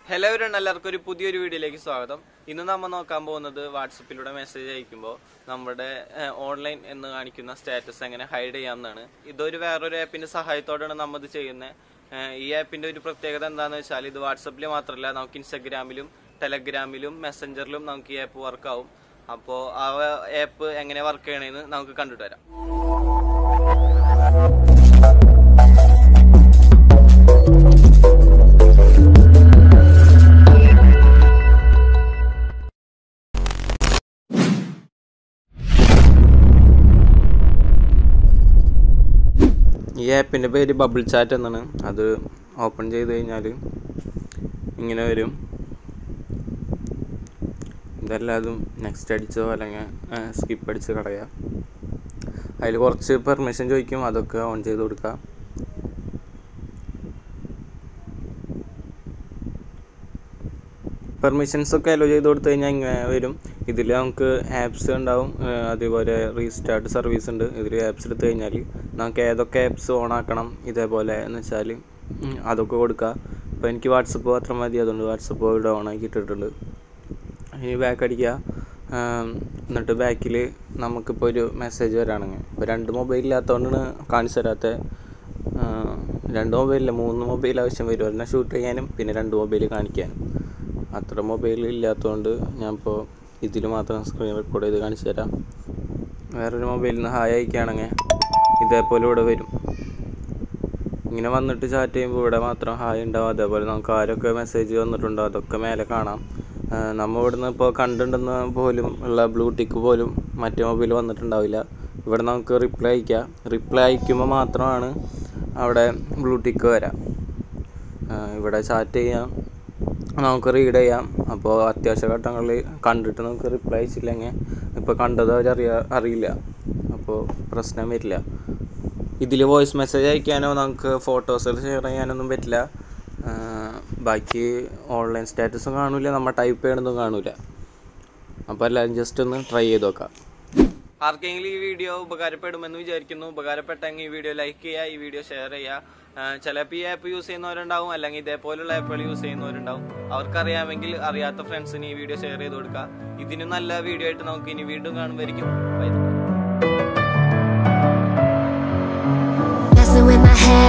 hello everyone, എല്ലാവർക്കും ഒരു പുതിയൊരു വീഡിയോയിലേക്ക് സ്വാഗതം ഇന്ന് നമ്മൾ നോക്കാൻ പോകുന്നത് വാട്സപ്പിലൂടെ മെസ്സേജ് അയക്കുമ്പോൾ നമ്മുടെ ഓൺലൈൻ എന്ന് കാണിക്കുന്ന സ്റ്റാറ്റസ് എങ്ങനെ ഹൈഡ് ചെയ്യാമെന്നാണ് ഇതൊരു വേറൊരു ആപ്പിന്റെ സഹായത്തോടെയാണ് നമ്മൾ ഇത് ചെയ്യുന്നത് ഈ ആപ്പിന്റെ ഒരു പ്രത്യേകത എന്താണെന്ന് വെച്ചാൽ ഇത് വാട്സപ്പിൽ മാത്രമല്ല നമുക്ക് ഇൻസ്റ്റഗ്രാമിലും ടെലഗ്രാമിലും മെസ്സഞ്ചറിലും നമുക്ക് ഈ ആപ്പ് വർക്ക് ആവും അപ്പോൾ ആ ആപ്പ് എങ്ങനെ വർക്ക് ചെയ്യണമെന്ന് നമുക്ക് കണ്ടിട്ട് വരാം ഈ ആപ്പിൻ്റെ പേര് ബബിൾ ചാറ്റ് എന്നാണ് അത് ഓപ്പൺ ചെയ്ത് കഴിഞ്ഞാൽ ഇങ്ങനെ വരും ഇതെല്ലാതും നെക്സ്റ്റ് അടിച്ചോ അല്ലെങ്കിൽ സ്കിപ്പ് അടിച്ച് കളയുക അതിൽ കുറച്ച് പെർമിഷൻ ചോദിക്കും അതൊക്കെ ഓൺ ചെയ്ത് കൊടുക്കുക പെർമിഷൻസ് ഒക്കെ അലോ ചെയ്ത് കൊടുത്തു കഴിഞ്ഞാൽ ഇങ്ങനെ വരും ഇതിൽ നമുക്ക് ആപ്സ് ഉണ്ടാവും ഏഹ് അതേപോലെ റീസ്റ്റാർട്ട് സർവീസ് ഉണ്ട് ഇതിൽ ആപ്സ് എടുത്തു കഴിഞ്ഞാൽ നമുക്ക് ഏതൊക്കെ ആപ്സ് ഓൺ ആക്കണം ഇതേപോലെ എന്ന് വെച്ചാൽ ഉം, അതൊക്കെ കൊടുക്കുക ഇപ്പോൾ എനിക്ക് വാട്സപ്പ് മാത്രം മതി അതുകൊണ്ട് വാട്സപ്പ് ഇവിടെ ഓൺ ആക്കി ഇട്ടിട്ടുണ്ട് ഇനി ബാക്ക് അടിക്കുക ആം, എന്നിട്ട് ബാക്കിൽ നമുക്കിപ്പോൾ ഒരു മെസ്സേജ് വരാണെങ്കിൽ ഇപ്പോൾ രണ്ട് മൊബൈൽ ഇല്ലാത്തതുകൊണ്ടാണ് കാണിച്ചു തരാത്ത രണ്ട് മൊബൈലില്ല മൂന്ന് മൊബൈൽ ആവശ്യം വരും ഒരെണ്ണം ഷൂട്ട് ചെയ്യാനും പിന്നെ രണ്ട് മൊബൈൽ കാണിക്കാനും അത്ര മൊബൈൽ ഇല്ലാത്തതുകൊണ്ട് ഞാൻ ഇപ്പോൾ ഇതിൽ മാത്രം സ്ക്രീൻ റെക്കോർഡ് ചെയ്ത് കാണിച്ചു തരാം വേറൊരു മൊബൈലിൽ നിന്ന് ഹായ് അയക്കുകയാണെങ്കിൽ ഇതേപോലെ ഇവിടെ വരും ഇങ്ങനെ വന്നിട്ട് ചാറ്റ് ചെയ്യുമ്പോൾ ഇവിടെ മാത്രം ഹായ് ഉണ്ടാവും അതേപോലെ നമുക്ക് ആരൊക്കെ മെസ്സേജ് വന്നിട്ടുണ്ടോ അതൊക്കെ മേലെ കാണാം ആ, നമ്മ ഇവിടുന്ന് ഇപ്പോൾ കണ്ടിട്ടുണ്ടെന്ന് പോലും ഉള്ള ബ്ലൂ ടിക്ക് പോലും മറ്റേ മൊബൈൽ വന്നിട്ടുണ്ടാവില്ല ഇവിടെ നമുക്ക് റിപ്ലൈ അയക്കാം റിപ്ലൈ അയക്കുമ്പോൾ മാത്രമാണ് അവിടെ ബ്ലൂ ടിക്ക് വരാം ആ, ഇവിടെ ചാറ്റ് ചെയ്യാം നമുക്ക് റീഡ് ചെയ്യാം അപ്പോൾ അത്യാവശ്യ ഘട്ടങ്ങളിൽ കണ്ടിട്ട് നമുക്ക് റിപ്ലൈ അയച്ചില്ലെങ്കിൽ ഇപ്പോൾ കണ്ടത് അവരറിയാ അറിയില്ല അപ്പോൾ പ്രശ്നം വരില്ല ഇതിൽ വോയിസ് മെസ്സേജ് അയക്കാനോ നമുക്ക് ഫോട്ടോസ് ഷെയർ ചെയ്യാനൊന്നും പറ്റില്ല ആ, ബാക്കി ഓൺലൈൻ സ്റ്റാറ്റസും കാണില്ല നമ്മൾ ടൈപ്പ് ചെയ്യണതും കാണില്ല അപ്പോൾ എല്ലാവരും ജസ്റ്റ് ഒന്ന് ട്രൈ ചെയ്ത് നോക്കാം ആർക്കെങ്കിലും ഈ വീഡിയോ ഉപകാരപ്പെടുമെന്ന് വിചാരിക്കുന്നു ഉപകാരപ്പെട്ടെങ്കിൽ ഈ വീഡിയോ ലൈക്ക് ചെയ്യുക ഈ വീഡിയോ ഷെയർ ചെയ്യുക ചിലപ്പോൾ ഈ ആപ്പ് യൂസ് ചെയ്യുന്നവരുണ്ടാവും അല്ലെങ്കിൽ ഇതേപോലുള്ള ആപ്പുകൾ യൂസ് ചെയ്യുന്നവരുണ്ടാവും അവർക്കറിയാമെങ്കിൽ അറിയാത്ത ഫ്രണ്ട്സിന് ഈ വീഡിയോ ഷെയർ ചെയ്ത് കൊടുക്കുക ഇതിനും നല്ല വീഡിയോ ആയിട്ട് നമുക്ക് ഇനി വീണ്ടും കാണുമായിരിക്കും bye Messing with my head